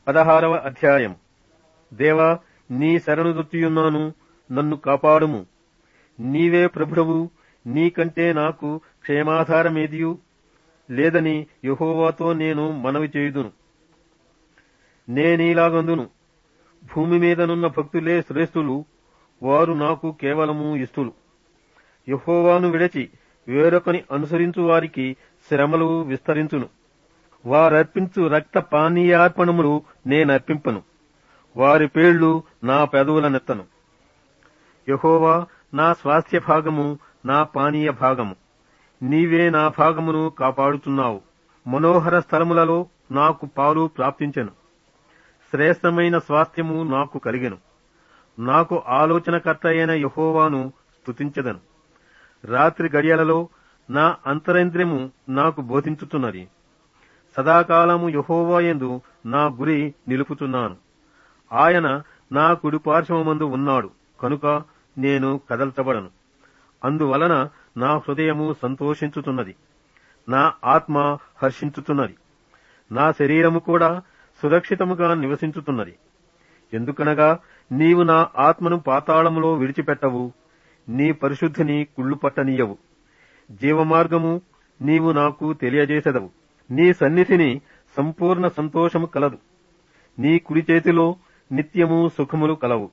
పదహారవ అధ్యాయం దేవా నీ శరణు దొచ్చియున్నాను నన్ను కాపాడుము నీవే ప్రభుడవు నీకంటే నాకు క్షేమాధారమేదియు లేదని యహోవాతో నేను మనవి చేయుదును నేనీలాగందును భూమి మీదనున్న భక్తులే శ్రేష్ఠులు వారు నాకు కేవలము ఇష్టులు యహోవాను విడచి వేరొకని అనుసరించు వారికి శ్రమలు విస్తరించును వారర్పించు రక్త పానీయార్పణములు నేనర్పింపను వారి పేళ్లు నా పెదవులనెత్తను యహోవా నా స్వాస్థ్య భాగము నా పానీయ భాగము నీవే నా భాగమును కాపాడుతున్నావు మనోహర స్థలములలో నాకు పాలు ప్రాప్తించెను శ్రేష్టమైన స్వాస్థ్యము నాకు కలిగెను నాకు ఆలోచనకర్త అయిన యహోవాను స్తుతించెదను రాత్రి గడియలలో నా అంతరేంద్రియము నాకు బోధించుతున్నది సదాకాలము యహోవాయందు నా గురి నిలుపుతున్నాను ఆయన నా కుడి పార్శ్వమందు ఉన్నాడు కనుక నేను కదల్చబడను అందువలన నా హృదయము సంతోషించుతున్నది నా ఆత్మ హర్షించుతున్నది నా శరీరము కూడా సురక్షితముగా నివసించుతున్నది ఎందుకనగా నీవు నా ఆత్మను పాతాళములో విడిచిపెట్టవు నీ పరిశుద్ధిని కుళ్ళు పట్టనీయవు జీవమార్గము నీవు నాకు తెలియజేసెదవు నీ సన్నిధిని సంపూర్ణ సంతోషము కలదు నీ కుడి చేతిలో నిత్యము సుఖములు కలవు